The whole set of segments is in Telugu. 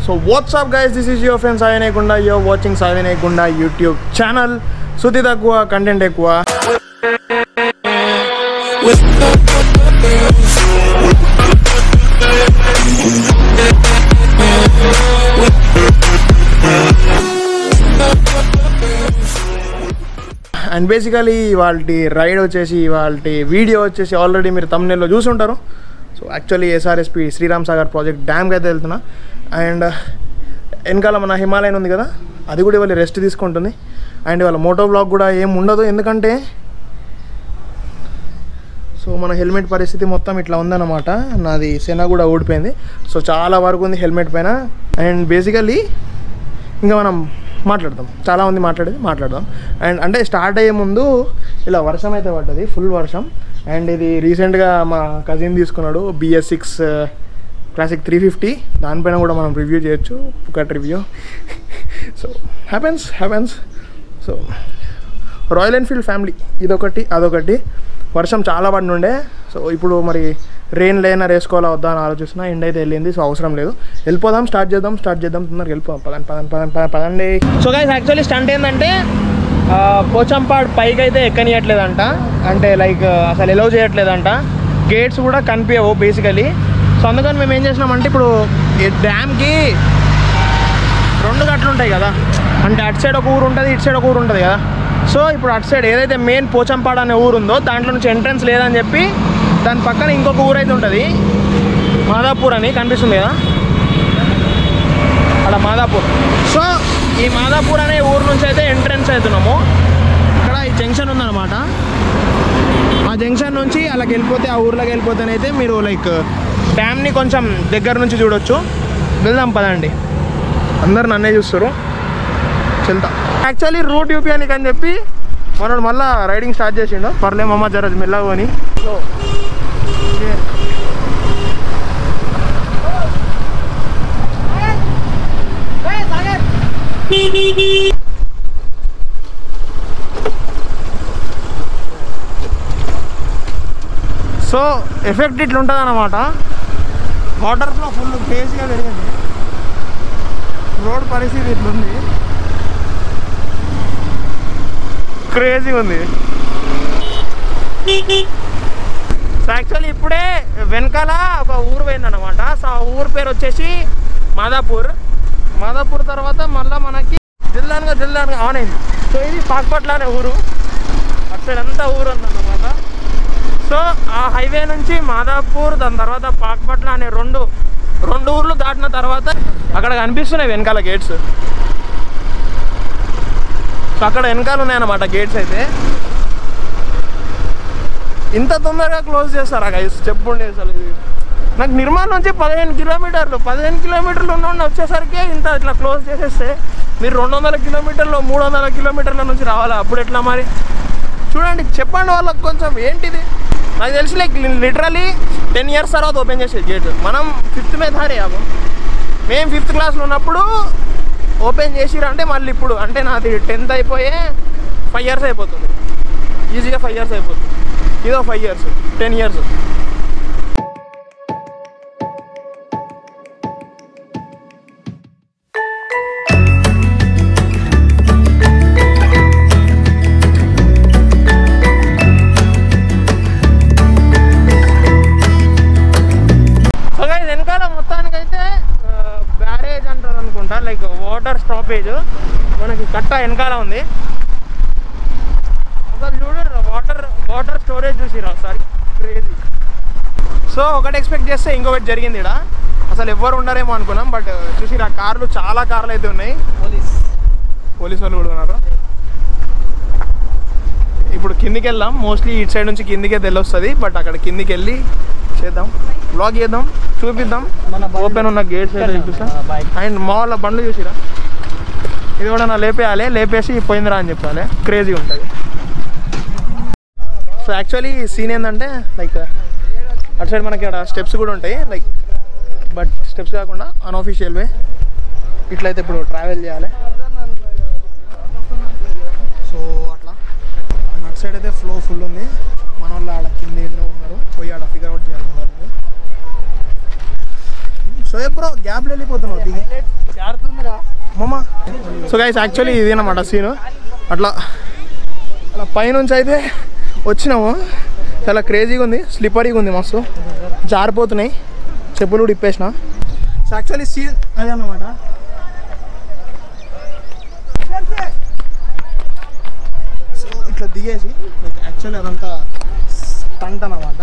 So what's up guys this is your friend Sai నేకుండా యువర్ వాచింగ్ సాయి నేకుండా యూట్యూబ్ ఛానల్ శుద్ధి తక్కువ కంటెంట్ ఎక్కువ అండ్ బేసికలీ వాళ్ళ రైడ్ వచ్చేసి వాళ్ళ వీడియో వచ్చేసి ఆల్రెడీ మీరు తమిళలో చూసి ఉంటారు so actually SRSP Sriram Sagar project డ్యామ్కి అయితే వెళ్తున్నా అండ్ వెనకాల మన హిమాలయన్ ఉంది కదా అది కూడా ఇవాళ రెస్ట్ తీసుకుంటుంది అండ్ వాళ్ళ మోటో బ్లాగ్ కూడా ఏం ఉండదు ఎందుకంటే సో మన హెల్మెట్ పరిస్థితి మొత్తం ఇట్లా ఉందన్నమాట నాది సెన కూడా ఊడిపోయింది సో చాలా వరకు ఉంది హెల్మెట్ పైన అండ్ బేసికల్లీ ఇంకా మనం మాట్లాడదాం చాలా మంది మాట్లాడేది మాట్లాడదాం అండ్ అంటే స్టార్ట్ అయ్యే ముందు ఇలా వర్షం అయితే పడ్డది ఫుల్ వర్షం అండ్ ఇది రీసెంట్గా మా కజిన్ తీసుకున్నాడు BS six classic three fifty దానిపైన కూడా మనం రివ్యూ చేయొచ్చు ఒకటి review so happens happens so Royal Enfield family ఇదొకటి అదొకటి వర్షం చాలా పడినుండే సో ఇప్పుడు మరి రెయిన్ లైనర్ వేసుకోవాలా వద్దా అని ఆలోచిస్తున్నా ఎండ్ అయితే వెళ్ళింది సో అవసరం లేదు వెళ్ళిపోదాం స్టార్ట్ చేద్దాం స్టార్ట్ చేద్దాం తొందరగా వెళ్ళిపోదాం పదండి పదండి పదండి పదండి పదండి సో గైస్ యాక్చువల్లీ స్టంట్ ఏంటంటే ఆ, పోచంపాడ్ పైకి అయితే ఎక్కనియట్లేదంట అంటే లైక్ అసలు ఎలవ్ చేయట్లేదంట గేట్స్ కూడా కనిపించవు బేసికలీ సో అందుకని మేము ఏం చేసినామంటే ఇప్పుడు ఈ డ్యామ్కి రెండు గట్లు ఉంటాయి కదా అంటే అటు సైడ్ ఒక ఊరు ఉంటుంది ఇటు సైడ్ ఒక ఊరు ఉంటుంది కదా సో ఇప్పుడు అటు సైడ్ ఏదైతే మెయిన్ పోచంపాడు అనే ఊరు ఉందో దాంట్లో నుంచి ఎంట్రన్స్ లేదని చెప్పి దాని పక్కన ఇంకొక ఊరు అయితే ఉంటుంది మాదాపూర్ అని కనిపిస్తుంది కదా అలా మాదాపూర్ సో ఈ మాదాపూర్ అనే ఊరు నుంచి అయితే ఎంట్రన్స్ అవుతున్నాము ఇక్కడ ఈ జంక్షన్ ఉందన్నమాట ఆ జంక్షన్ నుంచి అలాగ వెళ్ళిపోతే ఆ ఊర్లోకి వెళ్ళిపోతేనైతే మీరు లైక్ డ్యామ్ని కొంచెం దగ్గర నుంచి చూడొచ్చు వెళ్దాం పదండి అందరు నన్నే చూస్తారు చెల్తా యాక్చువల్లీ రూట్ యూపీఎనికి అని చెప్పి మనోడు మళ్ళా రైడింగ్ స్టార్ట్ చేసిండు పర్లే మమ్మ జర మెల్లగా అని సో సో ఎఫెక్ట్ ఇట్లా ఉంటుంది అన్నమాట వాటర్ ఫ్లో ఫుల్ క్రేజీగా పెరిగింది రోడ్ పరిస్థితి ఇట్లుంది క్రేజీ ఉంది సో యాక్చువల్లీ ఇప్పుడే వెనకాల ఒక ఊరు పోయిందన్నమాట సో ఆ ఊరు పేరు వచ్చేసి మాదాపూర్ మాదాపూర్ తర్వాత మళ్ళీ మనకి జిల్లానుగా జిల్లానుగా ఆన్ అయింది సో ఇది పాక్పట్ల అనే ఊరు అటు సైడ్ అంతా ఊరు ఉందన్నమాట సో ఆ హైవే నుంచి మాదాపూర్ దాని తర్వాత పాక్పట్ల అనే రెండు రెండు ఊర్లు దాటిన తర్వాత అక్కడ కనిపిస్తున్నాయి వెనకాల గేట్స్ సో అక్కడ వెనకాల ఉన్నాయన్నమాట గేట్స్ అయితే ఇంత తొందరగా క్లోజ్ చేస్తారా గైస్ చెప్పుండే అసలు ఇది నాకు నిర్మాణం నుంచి పదిహేను కిలోమీటర్లు పదిహేను కిలోమీటర్లు ఉన్న వచ్చేసరికి ఇంత ఇట్లా క్లోజ్ చేసేస్తే మీరు రెండు వందల కిలోమీటర్లు మూడు వందల కిలోమీటర్ల నుంచి రావాలా అప్పుడు ఎట్లా మరి చూడండి చెప్పండి వాళ్ళకి కొంచెం ఏంటిది నాకు తెలిసి లైక్ లిటరలీ టెన్ ఇయర్స్ తర్వాత ఓపెన్ చేసేది గేట్ మనం ఫిఫ్త్ మే ధారే అవ్వం మేము ఫిఫ్త్ క్లాస్లో ఉన్నప్పుడు ఓపెన్ చేసిరంటే మళ్ళీ ఇప్పుడు అంటే నాది టెన్త్ అయిపోయే ఫైవ్ ఇయర్స్ అయిపోతుంది ఈజీగా ఫైవ్ ఇయర్స్ అయిపోతుంది ఇదో five years ten years so guys వెనకాల మొత్తానికైతే బ్యారేజ్ అంటారు అనుకుంటా లైక్ వాటర్ స్టాపేజ్ మనకి కట్ట వెనకాల ఉంది అసలు చూడరు వాటర్ వాటర్ స్టోరేజ్ చూసిరా ఒకసారి క్రేజీ సో ఒకటి ఎక్స్పెక్ట్ చేస్తే ఇంకొకటి జరిగింది ఇక్కడ అసలు ఎవ్వరు ఉండరేమో అనుకున్నాం బట్ చూసిరా కార్లు చాలా కార్లు అయితే ఉన్నాయి పోలీస్ పోలీసు వాళ్ళు కూడా ఉన్నారు ఇప్పుడు కిందికి వెళ్దాం మోస్ట్లీ ఇటు సైడ్ నుంచి కిందికే తెల్లొస్తుంది బట్ అక్కడ కిందికి వెళ్ళి చేద్దాం బ్లాగ్ చేద్దాం చూపిద్దాం మన బండ్లు- ఓపెన్ ఉన్న గేట్స్ అయితే చూపిస్తాం ఆ, bike. అండ్ మా వాళ్ళ బండ్లు చూసిరా ఇది కూడా నా లేపేయాలి లేపేసి పోయిందిరా అని చెప్పాలి క్రేజీ ఉంటుంది సో యాక్చువల్లీ సీన్ ఏంటంటే లైక్ అటు సైడ్ మనకి ఇక్కడ స్టెప్స్ కూడా ఉంటాయి లైక్ బట్ స్టెప్స్ కాకుండా అన్అఫీషియల్ వే ఇట్లయితే ఇప్పుడు ట్రావెల్ చేయాలి సో అట్లా అటు సైడ్ అయితే ఫ్లో ఫుల్ ఉంది మన వాళ్ళు ఆడ కింద ఎన్నో ఉన్నారు పోయి ఆడ ఫిగర్ అవుట్ చేయాలి వాళ్ళు షోయబ్ బ్రో గ్యాప్లో వెళ్ళిపోతున్నావు దిగి మమ్మ సో గైస్ యాక్చువల్లీ ఇది అనమాట సీను అట్లా అలా పైనుంచి అయితే వచ్చినాము చాలా క్రేజీగా ఉంది స్లిప్పరీగా ఉంది మస్తు జారిపోతున్నాయి చెప్పులు కూడా ఇప్పేసిన సో యాక్చువల్లీ సీన్ అదే అన్నమాట సో ఇట్లా దిగేసి లైక్ యాక్చువల్లీ అదంతా స్టంట్ అన్నమాట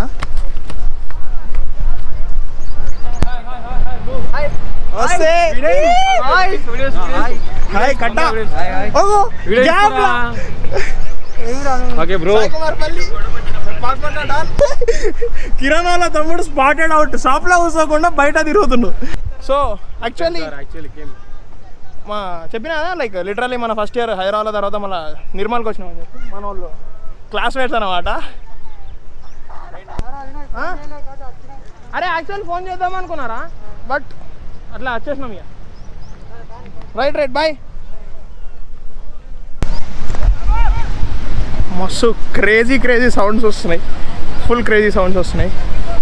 వస్తే హాయ్ కట్ట ఓగో గ్యాప్ లా ఓకే బ్రో సాయి కుమార్ పల్లి కిరణ్ వాళ్ళ తమ్ముడు స్పాటెడ్ అవుట్ షాప్ లో కూర్చోకుండా బయట తిరుగుతుండు సో యాక్చువల్లీ మా చెప్పినా లైక్ లిటరల్లీ మన ఫస్ట్ ఇయర్ హైదరాబాద్ తర్వాత మన నిర్మల్కి వచ్చినామని చెప్పి మన వాళ్ళు క్లాస్మేట్స్ అనమాట అరే యాక్చువల్ ఫోన్ చేద్దాం అనుకున్నారా బట్ అట్లా వచ్చేసినాం ఇక రైట్ రైట్ బాయ్ మస్తు క్రేజీ క్రేజీ సౌండ్స్ వస్తున్నాయి ఫుల్ క్రేజీ సౌండ్స్ వస్తున్నాయి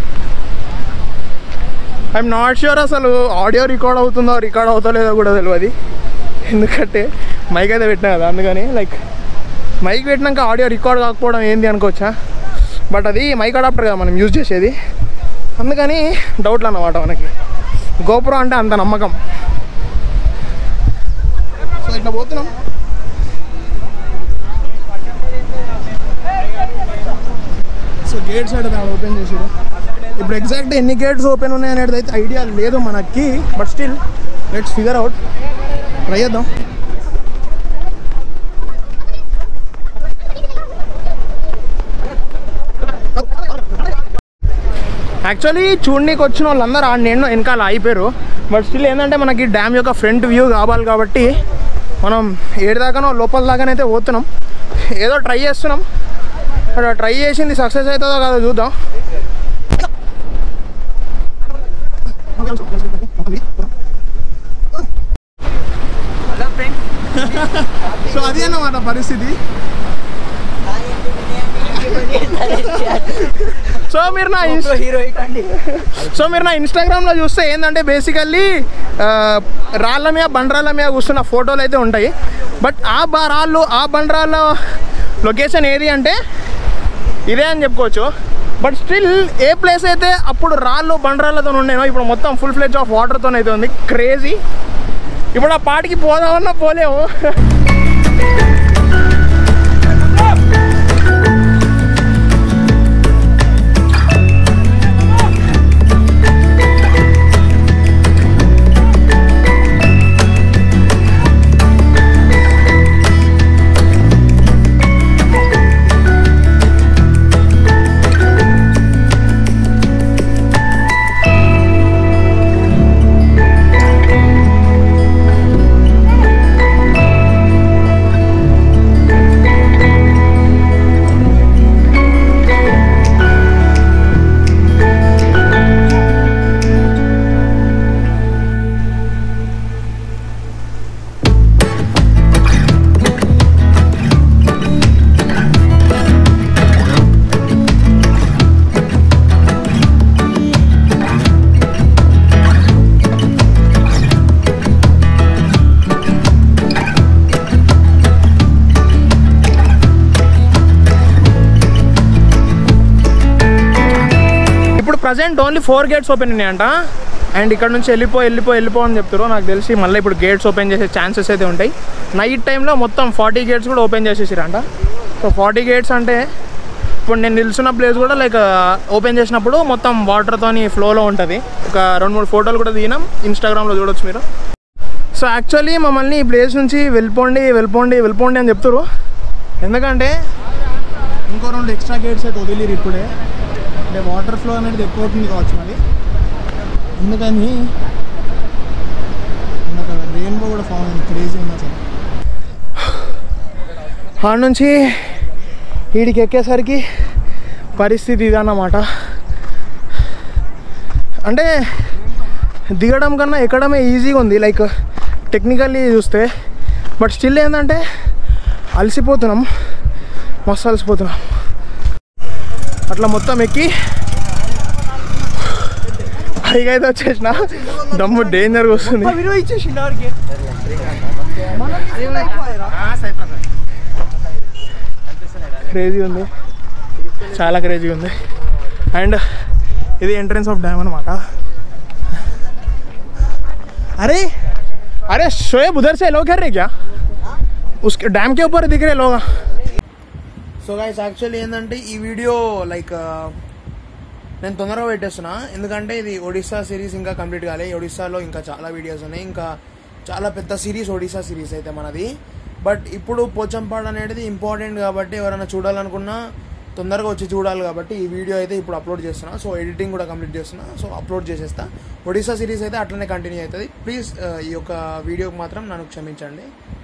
ఐఎమ్ నాట్ ష్యూర్ అసలు ఆడియో రికార్డ్ అవుతుందో రికార్డ్ అవుతో లేదో కూడా తెలియదు ఎందుకంటే మైక్ అయితే పెట్టినా కదా అందుకని లైక్ మైక్ పెట్టినాక ఆడియో రికార్డ్ కాకపోవడం ఏంది అనుకోవచ్చా బట్ అది మైక్ అడాప్టర్ కదా మనం యూజ్ చేసేది అందుకని డౌట్లు అన్నమాట మనకి గోపురం అంటే అంత నమ్మకం సో ఇట్లా పోతున్నాం సో గేట్స్ అయితే దాన్ని ఓపెన్ చేసారు ఇప్పుడు ఎగ్జాక్ట్ ఎన్ని గేట్స్ ఓపెన్ ఉన్నాయి అనేది అయితే ఐడియా లేదు మనకి but still let's figure out try చేద్దాం యాక్చువల్లీ చూడనీకి వచ్చిన వాళ్ళందరూ ఆ నేను వెనకాల అయిపోయారు బట్ స్టిల్ ఏంటంటే మనకి డ్యామ్ యొక్క ఫ్రంట్ వ్యూ కావాలి కాబట్టి మనం ఏడు దాకానో లోపల దాకానైతే పోతున్నాం ఏదో ట్రై చేస్తున్నాం అక్కడ ట్రై చేసింది సక్సెస్ అవుతుందో కాదో చూద్దాం సో అది అన్నమాట పరిస్థితి సో మీరు నా ఇన్స్- సో మీరు నా ఇన్స్టాగ్రామ్లో చూస్తే ఏంటంటే బేసికల్లీ రాళ్ళ మీద బండరాళ్ళ మీద కూర్చున్న ఫోటోలు అయితే ఉంటాయి బట్ ఆ బా రాళ్ళు ఆ బండరాళ్ళ లొకేషన్ ఏది అంటే ఇదే అని చెప్పుకోవచ్చు బట్ స్టిల్ ఏ ప్లేస్ అయితే అప్పుడు రాళ్ళు బండరాళ్ళతో ఉండేనో ఇప్పుడు మొత్తం ఫుల్ ఫ్లెజ్ ఆఫ్ వాటర్తో అయితే ఉంది క్రేజీ ఇప్పుడు ఆ పాటికి పోదామన్నా పోలేము ఇప్పుడు present only four gates open ఉన్నాయంట అండ్ ఇక్కడ నుంచి వెళ్ళిపో వెళ్ళిపో వెళ్ళిపో అని చెప్తారు నాకు తెలిసి మళ్ళీ ఇప్పుడు గేట్స్ ఓపెన్ చేసే ఛాన్సెస్ అయితే ఉంటాయి నైట్ టైంలో మొత్తం ఫార్టీ గేట్స్ కూడా ఓపెన్ చేసేసిరంట సో ఫార్టీ గేట్స్ అంటే ఇప్పుడు నేను నిల్చున్న ప్లేస్ కూడా లైక్ ఓపెన్ చేసినప్పుడు మొత్తం వాటర్తోని ఫ్లోలో ఉంటుంది ఒక రెండు మూడు ఫోటోలు కూడా దిగినాం ఇన్స్టాగ్రామ్లో చూడొచ్చు మీరు సో యాక్చువల్లీ మమ్మల్ని ఈ ప్లేస్ నుంచి వెళ్ళిపోండి వెళ్ళిపోండి వెళ్ళిపోండి అని చెప్తారు ఎందుకంటే ఇంకో రెండు ఎక్స్ట్రా గేట్స్ అయితే వదిలేరు ఇప్పుడే అంటే వాటర్ ఫ్లో అనేది ఎక్కువ అవుతుంది కావచ్చు మరి ఎందుకని నాకు రెయిన్బో కూడా ఫామ్ అయింది క్రేజీ ఉంది అసలు ఆడ నుంచి వీడికి ఎక్కేసరికి పరిస్థితి ఇదన్నమాట అంటే దిగడం కన్నా ఎక్కడమే ఈజీగా ఉంది లైక్ టెక్నికల్లీ చూస్తే బట్ స్టిల్ ఏంటంటే అలసిపోతున్నాం మస్తు అలసిపోతున్నాం అట్లా మొత్తం ఎక్కి పైగా అయితే వచ్చేసిన దమ్ము డేంజర్గా వస్తుంది విలువ ఇచ్చేసిండు ఆడికి క్రేజీ ఉంది చాలా క్రేజీ ఉంది అండ్ ఇది ఎంట్రన్స్ ఆఫ్ డ్యామ్ అనమాట अरे अरे शोएब उधर से लोग कर रहे क्या उसके डैम के ऊपर दिख रहे लोग సో గైస్ యాక్చువల్లీ ఏంటంటే ఈ వీడియో లైక్ నేను తొందరగా పెట్టేస్తున్నా ఎందుకంటే ఇది ఒడిస్సా సిరీస్ ఇంకా కంప్లీట్ కాలే ఒడిస్సాలో ఇంకా చాలా వీడియోస్ ఉన్నాయి ఇంకా చాలా పెద్ద సిరీస్ ఒడిస్సా సిరీస్ అయితే మనది బట్ ఇప్పుడు పోచంపాడు అనేది ఇంపార్టెంట్ కాబట్టి ఎవరైనా చూడాలనుకున్నా తొందరగా వచ్చి చూడాలి కాబట్టి ఈ వీడియో అయితే ఇప్పుడు అప్లోడ్ చేస్తున్నా సో ఎడిటింగ్ కూడా కంప్లీట్ చేస్తున్నా సో అప్లోడ్ చేసేస్తా ఒడిస్సా సిరీస్ అయితే అట్లనే కంటిన్యూ అవుతుంది ప్లీజ్ ఈ యొక్క వీడియోకి మాత్రం నన్ను క్షమించండి